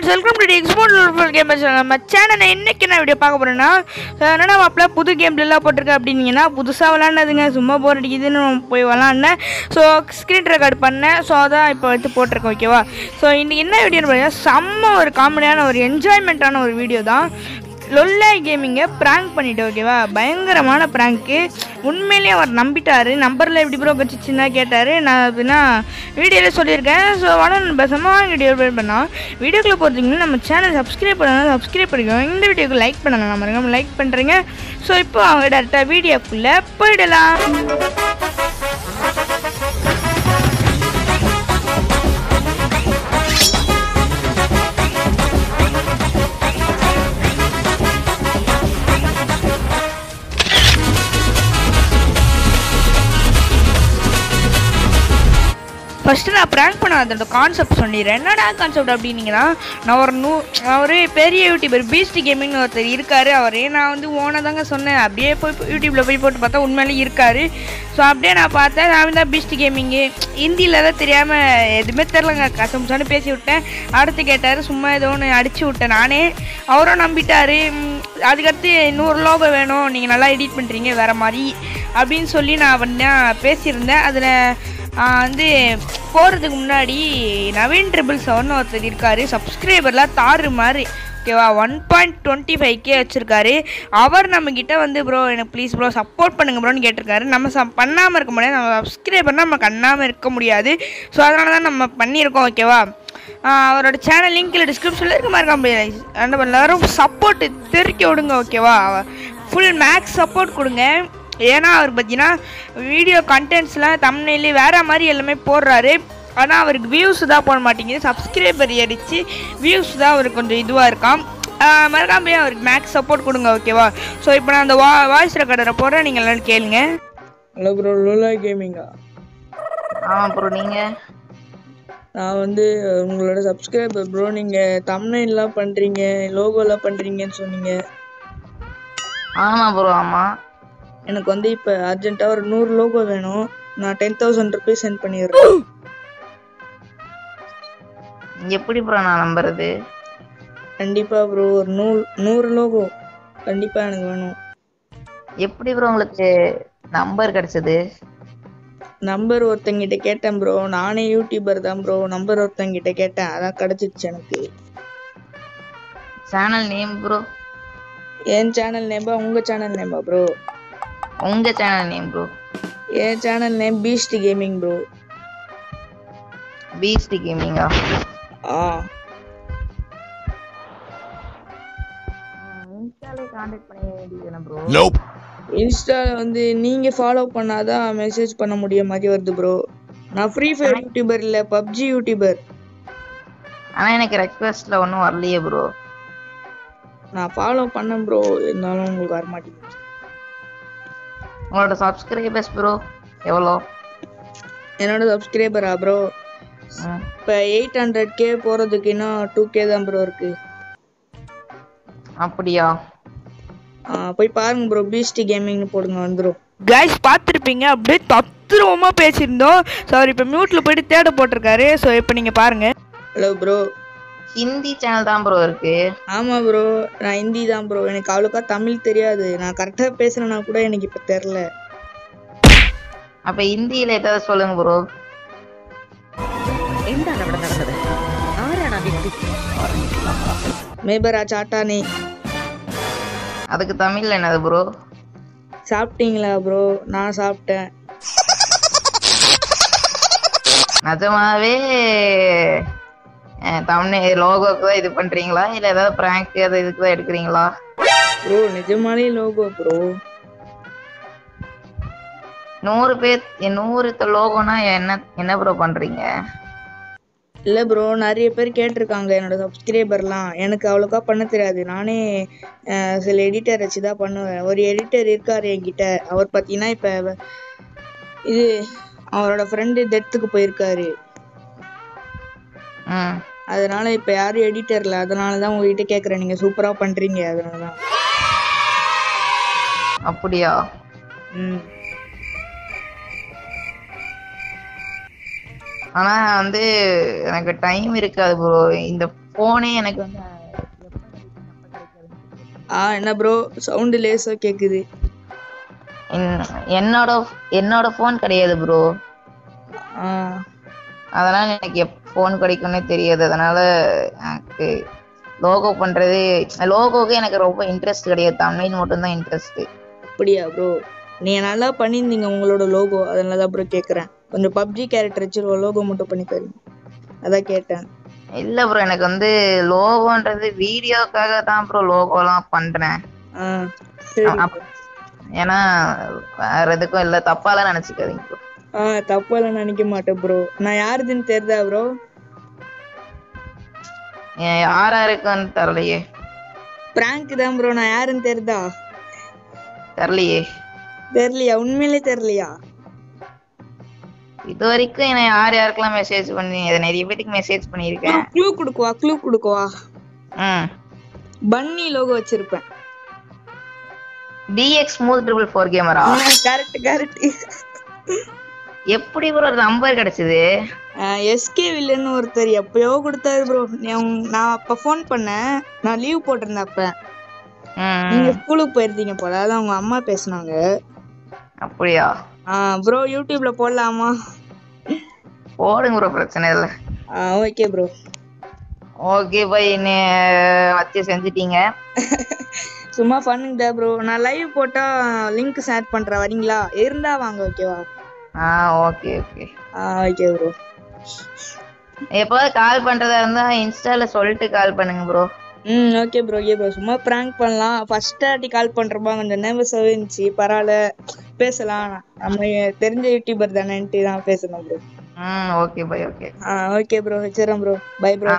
Friends welcome to export gamers நம்ம சேனலில் இன்னைக்கு என்ன வீடியோ பார்க்க போகிறேன்னா என்னடா மாப்பிள்ள புது கேம்லாம் போட்டிருக்கேன் அப்படின்னீங்கன்னா புதுசாக விளாண்டதுங்க சும்மா போர் அடிக்குதுன்னு போய் விளாண்டேன் ஸோ ஸ்க்ரீன் ரெக்கார்ட் பண்ணேன் ஸோ அதான் இப்போ எடுத்து போட்டிருக்கேன் ஓகேவா ஸோ இன்னைக்கு என்ன வீடியோன்னு பார்த்தீங்கன்னா செம்ம ஒரு காமெடியான ஒரு என்ஜாய்மெண்ட்டான ஒரு வீடியோ தான் லொல்ல கேமிங்கை ப்ராங்க் பண்ணிட்டு ஓகேவா பயங்கரமான ப்ராங்க்கு உண்மையிலேயே அவர் நம்பிட்டாரு நம்பரில் எப்படி ப்ரோ கிடச்சிச்சுன்னா கேட்டார் நான் அப்படின்னா வீடியோவில் சொல்லியிருக்கேன் ஸோ வளர்ந்து பேசாமல் வீடியோ பண்ணோம் வீடியோக்குள்ளே போகிறதுக்கு நம்ம சேனல் சப்ஸ்கிரைப் பண்ணலாம் சப்ஸ்கிரைப் பண்ணிக்கோங்க இந்த வீடியோக்கு லைக் பண்ணலாம் நம்ம இருக்க லைக் பண்ணுறீங்க ஸோ இப்போ அவங்க டேரெக்டாக வீடியோக்குள்ளே போயிடலாம் ஃபஸ்ட்டு நான் ப்ராங்க் பண்ண அந்த கான்செப்ட் சொல்லிடுறேன் என்னடா கான்செப்ட் அப்படின்னீங்கன்னா நான் ஒரு நூ நான் ஒரு பெரிய யூடியூபர் பீஸ்ட் கேமிங்னு ஒருத்தர் இருக்காரு அவரே நான் வந்து ஓனாக தாங்க சொன்னேன் அப்படியே போய் யூடியூப்பில் போய் போட்டு பார்த்தா உண்மையிலே இருக்காரு ஸோ அப்படியே நான் பார்த்தேன் நான் தான் பீஸ்ட் கேமிங்கு ஹிந்தியில் தான் தெரியாமல் எதுவுமே தெரிலங்க கசமுசான்னு பேசி விட்டேன் அடுத்து கேட்டார் சும்மா ஏதோ ஒன்று அடிச்சு விட்டேன் நானே அவரும் நம்பிட்டாரு ம், அதுக்கடுத்து நூறு லோகோ வேணும் நீங்கள் நல்லா எடிட் பண்ணுறீங்க வேறு மாதிரி அப்படின்னு சொல்லி நான் வந்து பேசியிருந்தேன் அதில் ஆஹ் வந்து போகிறதுக்கு முன்னாடி நவீன் ட்ரிபிள் செவன் ஒருத்தர் இருக்கார் சப்ஸ்கிரைபர்லாம் தாறு மாதிரி ஓகேவா one point twenty five K வச்சுருக்காரு அவர் நம்மக்கிட்ட வந்து ப்ரோ எனக்கு ப்ளீஸ் ப்ரோ சப்போர்ட் பண்ணுங்க ப்ரோன்னு கேட்டிருக்காரு நம்ம ச பண்ணாமல் இருக்க முடியாது நம்ம சப்ஸ்கிரைபர்னால் நம்ம பண்ணாமல் இருக்க முடியாது ஸோ அதனால தான் நம்ம பண்ணியிருக்கோம் ஓகேவா ஆஹ் அவரோட சேனல் லிங்க்கில் டிஸ்கிரிப்ஷனில் இருக்க மாதிரி முடியாது என்ன எல்லாரும் சப்போர்ட் தெருக்கி விடுங்க ஓகேவா ஃபுல் மேக்ஸ் சப்போர்ட் கொடுங்க ஏன்னா அவர் பார்த்தீங்கன்னா வீடியோ கண்டென்ட்ஸ்லாம் தமிழ்லேயே வேற மாதிரி எல்லாமே போடுறாரு ஆனால் அவருக்கு வியூஸ் தான் போட மாட்டேங்குது சப்ஸ்கிரைபர் ஏறிச்சு வியூஸ் தான் அவருக்கு கொஞ்சம் இதுவாக இருக்காம் ஆஹ் மறக்காம போய் அவருக்கு மேக்ஸ் சப்போர்ட் கொடுங்க ஓகேவா ஸோ இப்போ நான் அந்த வா வாய்ஸ் ரெக்கார்டரை போடுறேன் நீங்கள் எல்லாரும் கேளுங்க ஹலோ ப்ரோ லோலா கேமிங்கா ஆமா ப்ரோ நீங்க நான் வந்து உங்களோட சப்ஸ்கிரைபர் ப்ரோ நீங்கள் தம்னைன்லாம் பண்ணுறீங்க லோகோலாம் பண்ணுறீங்கன்னு சொன்னீங்க ஆமா ப்ரோ ஆமா எனக்கு வந்து இப்போ அர்ஜென்ட்டாக ஒரு நூறு லோகோ வேணும் நான் டென் தௌசண்ட் ருபீஸ் சென்ட் பண்ணிடுறேன் எப்படி ப்ரோ நான் நம்புறது கண்டிப்பாக ப்ரோ ஒரு நூறு நூறு லோகோ கண்டிப்பாக எனக்கு வேணும் எப்படி ப்ரோ உங்களுக்கு நம்பர் கிடைச்சது நம்பர் ஒருத்தங்கிட்ட கேட்டேன் ப்ரோ நானே யூடியூபர் தான் ப்ரோ நம்பர் ஒருத்தங்கிட்ட கேட்டேன் அதான் கிடச்சிருச்சு எனக்கு சேனல் நேம் ப்ரோ என் சேனல் நேம்பா உங்கள் சேனல் நேம்பா ப்ரோ உங்க சேனல் நேம் ப்ரோ என் channel name beast gaming bro beasty கேமிங்கா ஆ இன்ஸ்டாலே காண்டாக்ட் பண்ண வேண்டியது ப்ரோ இன்ஸ்டால வந்து நீங்க ஃபாலோ பண்ணாதான் மெசேஜ் பண்ண முடிய மாதிரி வருது ப்ரோ நான் ஃப்ரீ ஃபயர் யூடியூபர் இல்ல பப்ஜி யூடியூபர் ஆனா எனக்கு ரெக்வெஸ்ட்ல ஒன்றும் வரலையே ப்ரோ நான் ஃபாலோ பண்ணேன் ப்ரோ இருந்தாலும் உங்களுக்கு வர மாட்டேங்குது உங்களோட சப்ஸ்கிரைபர்ஸ் ப்ரோ எவ்வளோ என்னோட சப்ஸ்கிரைபரா ப்ரோ ம். இப்போ எயிட் ஹண்ட்ரட் கே போகிறதுக்கு இன்னும் டூ கே தான் ப்ரோ இருக்கு அப்படியா ஆ, போய் பாருங்க ப்ரோ பீஸ்ட் கேமிங்னு போடுங்க வந்துடும் கைஸ் பார்த்துருப்பீங்க அப்படியே தத்ரூபமாக பேசியிருந்தோம் ஸோ அவர் இப்போ மியூட்டில் போயிட்டு தேட போட்டிருக்காரு ஸோ இப்போ நீங்கள் பாருங்கள் ஹலோ ப்ரோ ஹிந்தி சேனல் தான் ப்ரோ இருக்கு ஆமாம் ப்ரோ நான் ஹிந்தி தான் ப்ரோ எனக்கு அவ்வளோக்கா தமிழ் தெரியாது நான் கரெக்டாக பேசுகிறேன்னா கூட எனக்கு இப்போ தெரில அப்ப ஹிந்தியில ஏதாவது சொல்லுங்க ப்ரோ എന്താണ് അവിടെ നടന്നത് ആരാണ് ആ വ്യക്തി மேபரா சாட்டானே அதுக்கு தமிழ்ல என்னது ப்ரோ சாப்பிட்டீங்களா ப்ரோ நான் சாப்பிட்டேன் நிஜமாவே தமிழ் லோகோக்கு தான் இது பண்றீங்களா இல்ல ஏதாவது பிராங்க் அது இதுக்கு தான் எடுக்கிறீங்களா ப்ரோ நிஜமாலே லோகோ ப்ரோ நூறு பேர் நூறு லோகோனா என்ன என்ன ப்ரோ பண்றீங்க இல்லை ப்ரோ நிறைய பேர் கேட்டிருக்காங்க என்னோட சப்ஸ்கிரைபர்லாம் எனக்கு அவ்வளோக்கா பண்ண தெரியாது நானே அஹ், சில எடிட்டர் வச்சு தான் பண்ணுவேன் ஒரு எடிட்டர் இருக்கார் என்கிட்ட அவர் பார்த்தீங்கன்னா இப்போ இது அவரோட ஃப்ரெண்டு டெத்துக்கு போயிருக்காரு ம் அதனால இப்போ யாரும் எடிட்டர் இல்லை அதனால தான் உங்ககிட்ட கேட்குறேன் நீங்கள் சூப்பராக பண்ணுறீங்க அதனால தான் அப்படியா ம் ஆனா வந்து எனக்கு டைம் இருக்காது ப்ரோ இந்த போனே எனக்கு வந்து ஆ என்ன ப்ரோ சவுண்டு லேசா கேக்குது என்- என்னோட என்னோட ஃபோன் கிடையாது ப்ரோ ஆ அதனால எனக்கு எப் ஃபோன் கிடைக்கும்னே தெரியாது அதனால எனக்கு லோகோ பண்றது லோகோக்கு எனக்கு ரொம்ப இன்ட்ரெஸ்ட் கிடையாது தமிழ் மட்டும்தான் இன்ட்ரெஸ்ட் அப்படியா ப்ரோ நீங்க நல்லா பண்ணியிருந்தீங்க உங்களோட லோகோ அதனால தான் ப்ரோ கேட்குறேன் கொஞ்சம் பப்ஜி கேரக்டர் வச்சு லோகோ மட்டும் பண்ணி தரீங்க அதான் கேட்டேன் இல்ல ப்ரோ எனக்கு வந்து லோகோன்றது வீடியோக்காக தான் ப்ரோ லோகோலாம் பண்றேன் ஆ சரி அப்- ஏன்னா வேற எதுக்கும் இல்ல தப்பாலாம் நினைச்சுக்காதீங்க ப்ரோ ஆ தப்பாலாம் நினைக்க மாட்டேன் ப்ரோ நான் யாருதுன்னு தெரிதா ப்ரோ யாரா இருக்குன்னு தெரியலையே பிராங்க் தான் ப்ரோ நான் யாருன்னு தெரிதா தெரியலையே தெரியலையா உண்மையிலே தெரியலையா இது வரைக்கும் என்ன யார் யாருக்கெல்லாம் மெசேஜ் பண்ணி இதை நிறைய பேருக்கு மெசேஜ் பண்ணியிருக்கேன் க்ளூ கொடுக்குவா க்ளூ கொடுக்குவா ம் பன்னி லோகோ வச்சிருப்பேன் DX smooth triple four camera correct correct எப்படி ப்ரோ நம்பர் கிடைச்சது எஸ்கே வில்லன்னு ஒருத்தர் எப்பயோ கொடுத்தாரு ப்ரோ நான் அப்ப ஃபோன் பண்ணேன் நான் லீவ் போட்டிருந்தேன் அப்ப ம், நீங்க ஸ்கூலுக்கு போயிருந்தீங்க போல அதான் உங்க அம்மா பேசுனாங்க அப்படியா ப்ரோ யூடியூப்ல போடலாமா போடுங்க ப்ரோ பிரச்சனை இல்லை ஓகே ப்ரோ ஓகே பை நீ வச்சு செஞ்சிட்டீங்க சும்மா பண்ணுங்க ப்ரோ நான் லைவ் போட்டா லிங்க் ஷேர் பண்றேன் வரீங்களா இருந்தா வாங்க ஓகேவா ஆ ஓகே ஓகே ஆ ஓகே ப்ரோ எப்போது கால் பண்றதா இருந்தா இன்ஸ்டால சொல்லிட்டு கால் பண்ணுங்க ப்ரோ ம் ஓகே ப்ரோ ஓகே ப்ரோ சும்மா ப்ராங்க் பண்ணலாம் ஃபர்ஸ்ட் ஆட்டி கால் பண்றப்பா கொஞ்சம் நர்வஸாகவே இருந்துச்சு பரவாயில்ல பேசலாம் நம்ம தெரிஞ்ச யூடியூபர் தானேன்ட்டு தான் பேசணும் ப்ரோ ம் ஓகே பை ஓகே ஆ ஓகே ப்ரோ வச்சிடறேன் ப்ரோ பை ப்ரோ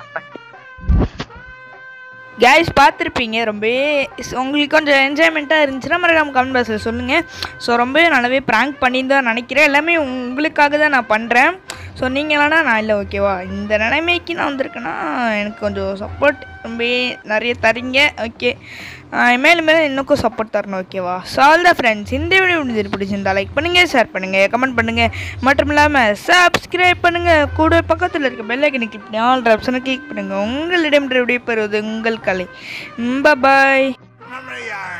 கேஸ் பார்த்துருப்பீங்க ரொம்பவே ஸ்- உங்களுக்கு கொஞ்சம் என்ஜாய்மெண்ட்டாக இருந்துச்சுன்னா மறக்காம கமெண்ட் பாக்ஸில் சொல்லுங்கள் ஸோ ரொம்பவே நல்லாவே ப்ராங்க் பண்ணி தான் நினைக்கிறேன் எல்லாமே உங்களுக்காக தான் நான் பண்ணுறேன் ஸோ நீங்கள் வேணா நான் இல்லை ஓகேவா இந்த நிலைமைக்கு நான் வந்திருக்கேன்னா எனக்கு கொஞ்சம் சப்போர்ட் ரொம்பவே நிறைய தரீங்க ஓகே மேலும் மேலும் இன்னும் சப்போர்ட் தரணும் ஓகேவா ஸோ ஆல் த ஃப்ரெண்ட்ஸ் இந்த வீடியோ முடிஞ்சது பிடிச்சிருந்தா லைக் பண்ணுங்கள் ஷேர் பண்ணுங்கள் கமெண்ட் பண்ணுங்கள் மட்டும் இல்லாமல் சப்ஸ்கிரைப் பண்ணுங்கள் கூட பக்கத்தில் இருக்க பெல் ஐக்கனை கிளிக் பண்ணி ஆல் ஆப்ஷனை கிளிக் பண்ணுங்கள் உங்களிடம் விடைபெறுவது உங்கள் கலை பாய் Remember, yeah.